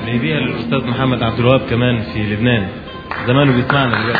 بيبيع الأستاذ محمد عبد الوهاب كمان في لبنان زمانه بيسمعنا دلوقتي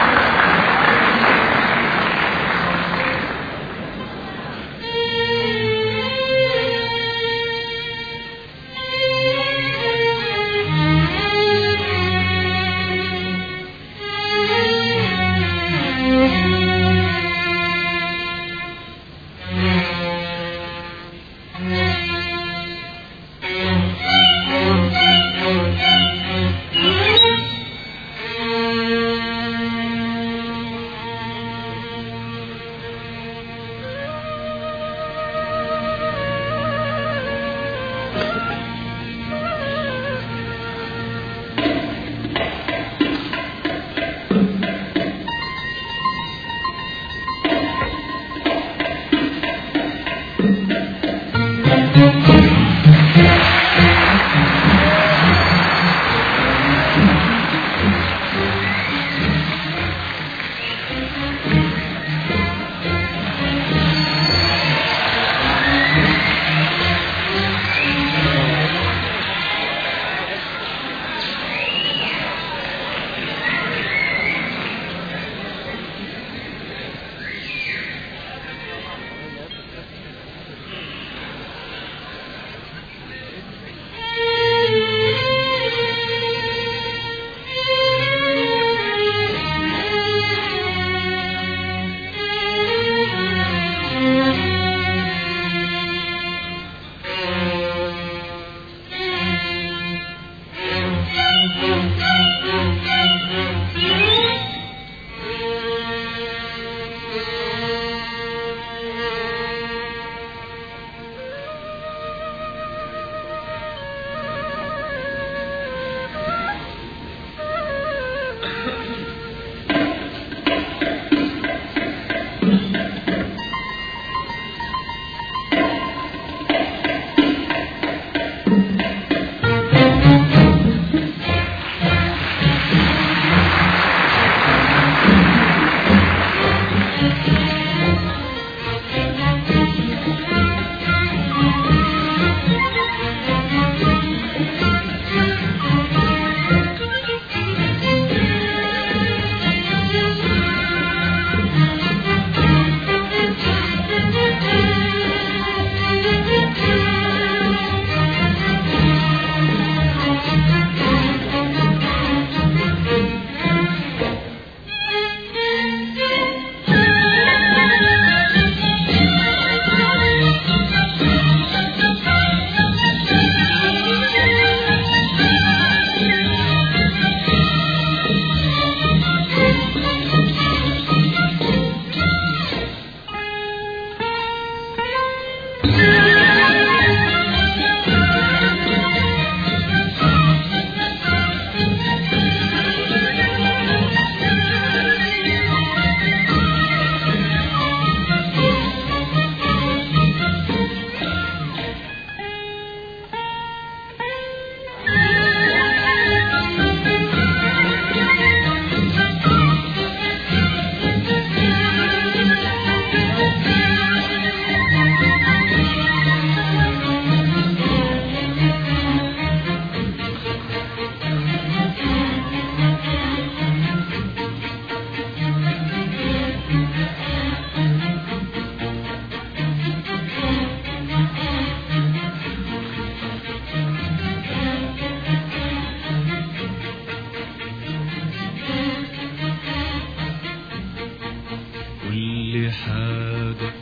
كل حاجة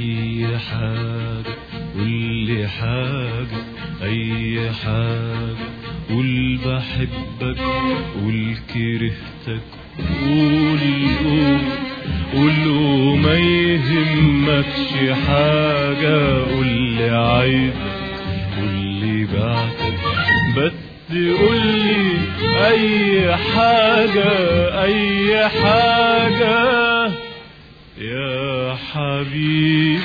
أي حاجة كل حاجة أي حاجة قول بحبك قول كرهتك قول قول قول وما يهمكش حاجة قول لي عايزك قول لي بعتك بس قول لي أي حاجة أي حاجة يا حبيبي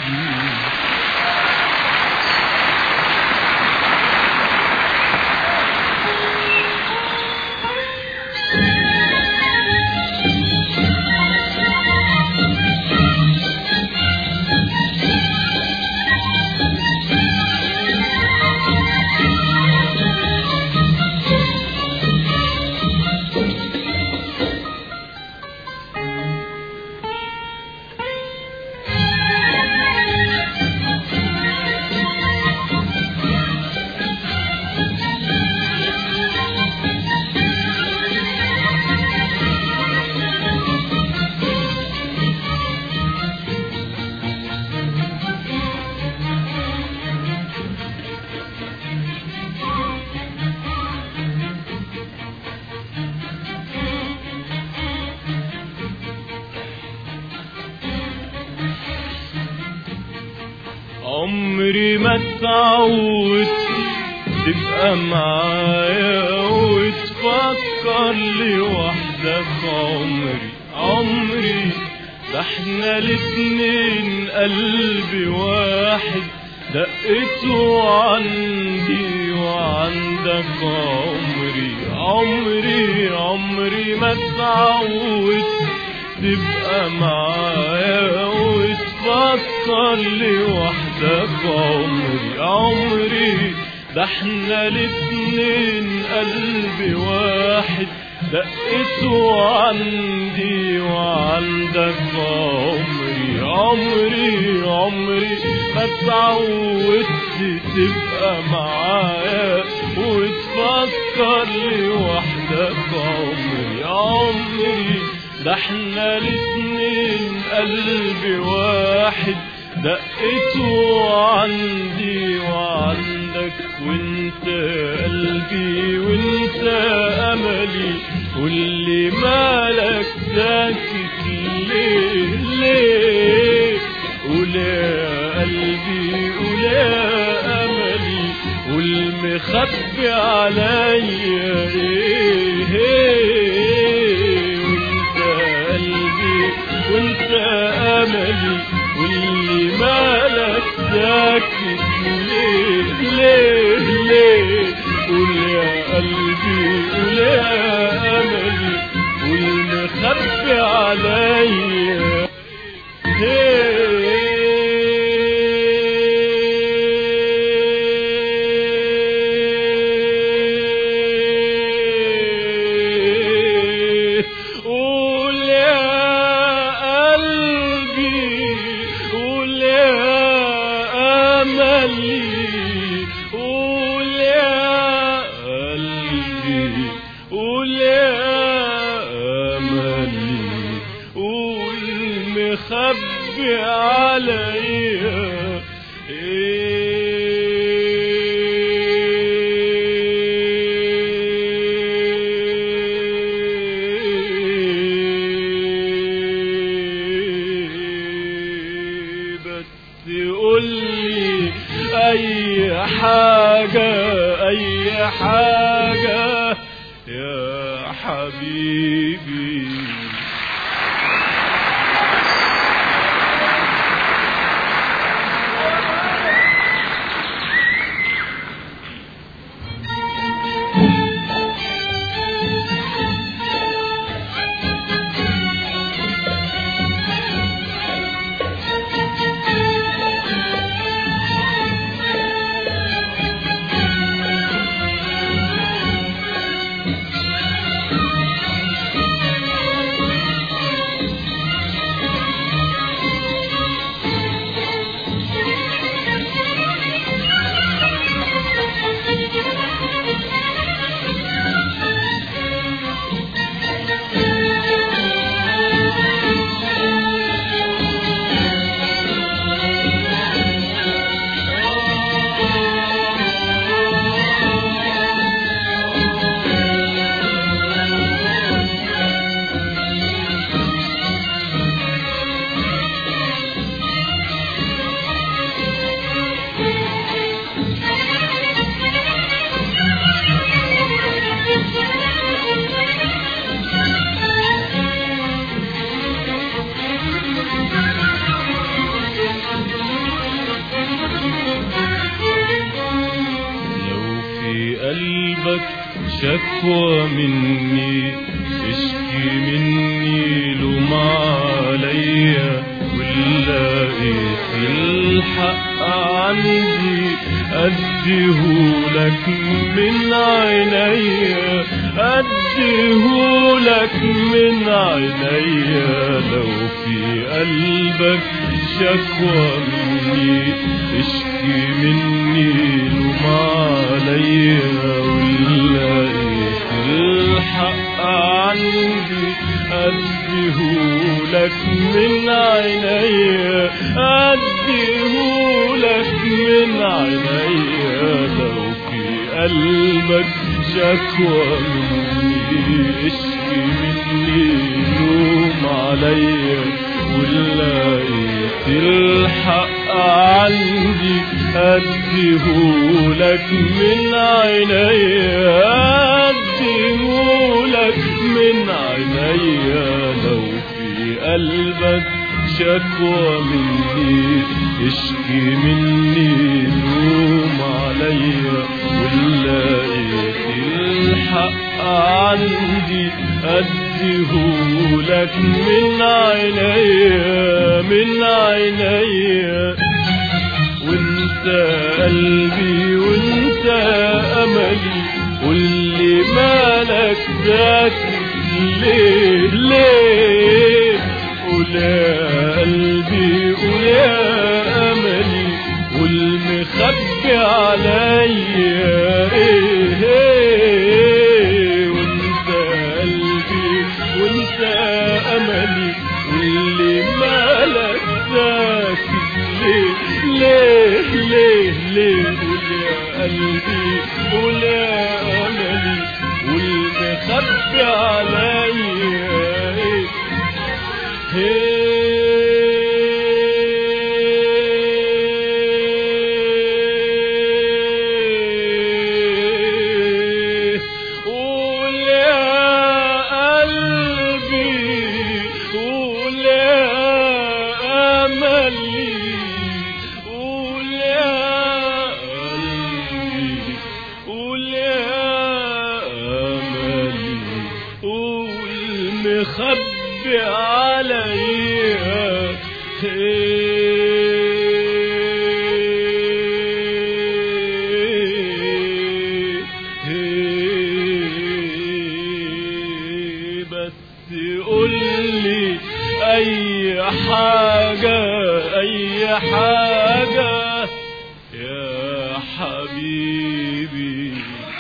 عمري ما اتعودت تبقى معايا وتفكر لوحدك عمري عمري ده احنا الاتنين قلب واحد دقته عندي وعندك عمري عمري عمري ما اتعودت تبقى معايا وتفكر لوحدك عمري عمري ده احنا الاتنين قلب واحد دقته عندي وعندك عمري عمري عمري ما اتعودت تبقى معايا وتفكر لوحدك عمري عمري ده احنا الاتنين قلب واحد دقته عندي وعندك وانت قلبي وانت املي واللي مالك ساكت ليه ليه ولا قلبي ولا املي والمخبي عليا ايه ايه وانت قلبي وانت املي واللي مالك ساكت ليه ليه ليه قول يا قلبي قول يا املي والمخبي عليا قول يا قلبي قول يا املي قول يا قلبي قول يا املي قول مخبي عليا إيه بس قولي اي حاجة اي حاجة يا حبيبي لو في قلبك شكوى مني اشكي مني لوم عليا ولقيت الحق عندي اديهولك من عينيا اديهولك من عينيا لو في قلبك شكوى مني اشكي مني لوم عليا ولقيت الحق عندي أديهولك من عينيا أديهولك من عينيا لو في قلبك شكوى مني اشكي مني لوم عليا ولقيت الحق عندي أديهولك من عينيا أديهولك من عينيا لو في قلبك شكوى مني اشكي مني لوم عليا ولقيت الحق عندي أديهولك من عينيا من عينيا وانت قلبي وانت املي واللي مالك ساكت ليه ليه قول يا قلبي قول يا املي والمخبي عليا ايه ايه وانت قلبي وانت املي واللي مالك ساكت ليه ليه ليه ليه قول يا قلبي قول يا املي والمخبي عليا إيه قول يا قلبي قول يا أملي قول يا قلبي قول يا أملي قول مخبي عليا إيه إيه بس قولي أي حاجة أي حاجة يا حبيبي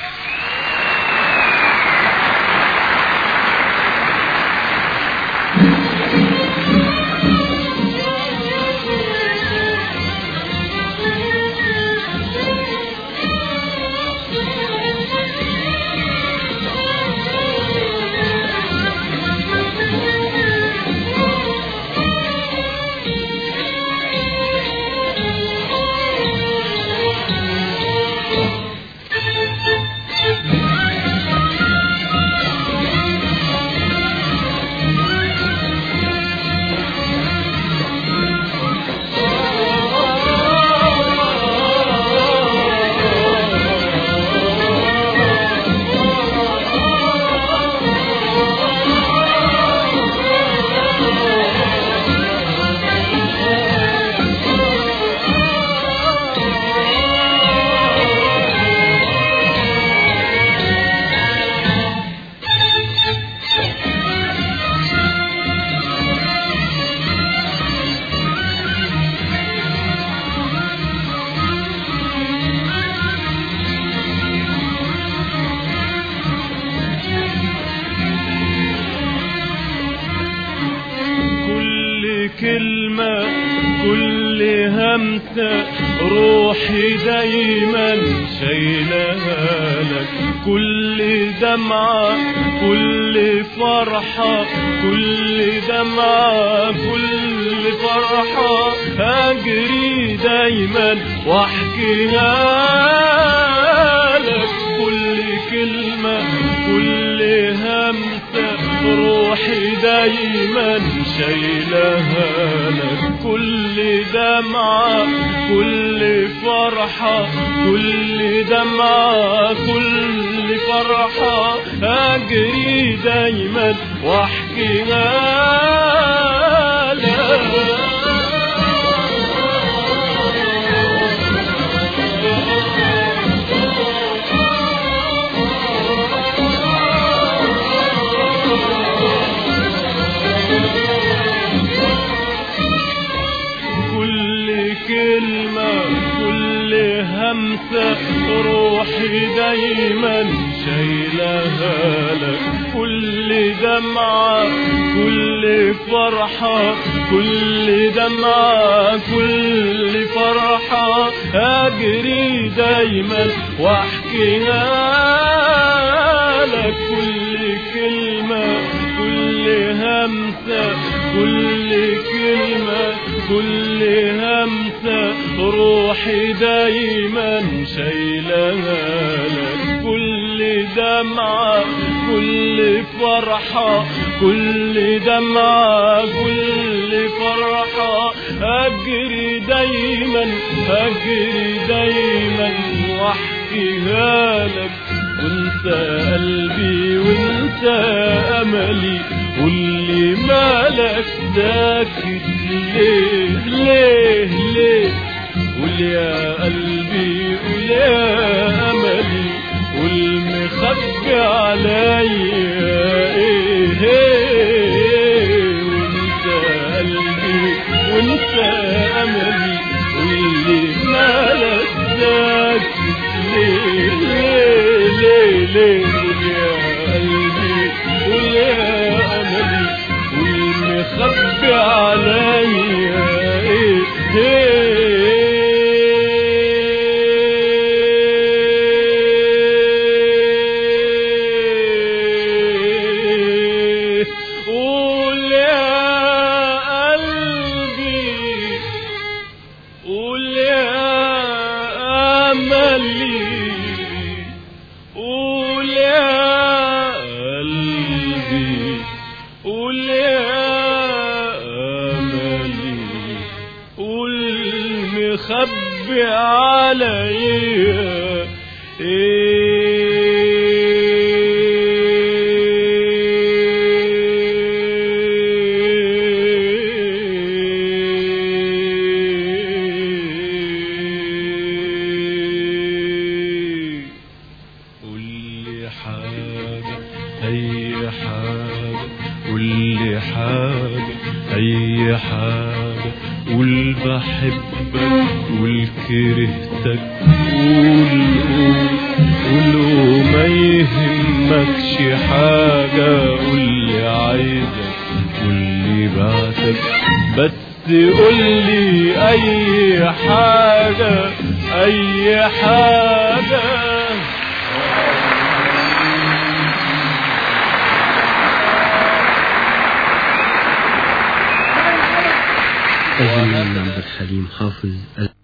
كل كلمة كل همسة روحي دايما شايلها لك كل دمعة كل فرحة كل دمعة كل فرحة أجري دايما واحكيها لك كل كلمة كل همسة روحي دايما شايلها لك كل دمعة كل فرحة كل دمعة كل فرحة أجري دايما واحكيها كل كلمة كل همسة روحي دايما شايلها لك كل دمعة كل فرحة كل دمعة كل فرحة أجري دايما واحكيها لك كل كلمة كل همسة كل كلمة كل همسة همسة روحي دايما شايلها لك كل دمعة كل فرحة كل دمعة كل فرحة أجري دايما أجري دايما واحكيها لك وانت قلبي وانت املي واللي مالك ساكت ليه ليه ليه قول يا قلبي قول يا املي والمخبي عليا ايه ايه وانت قلبي وانت املي واللي مالك ساكت ليه ليه ليه قول يا قلبي قول يا املي والمخبي عليا ايه ايه قول يا قلبي قول يا املي قول يا قلبي قول يا املي قول مخبي عليا ايه قول لي حاجة أي حاجة قول لي حاجة أي حاجة قول بحبك قول كرهتك قول قول قول وما يهمكش حاجة قول لي عايزك قول لي بعتك بس قول لي أي حاجة أي حاجة أجمل من عبد الحليم حافظ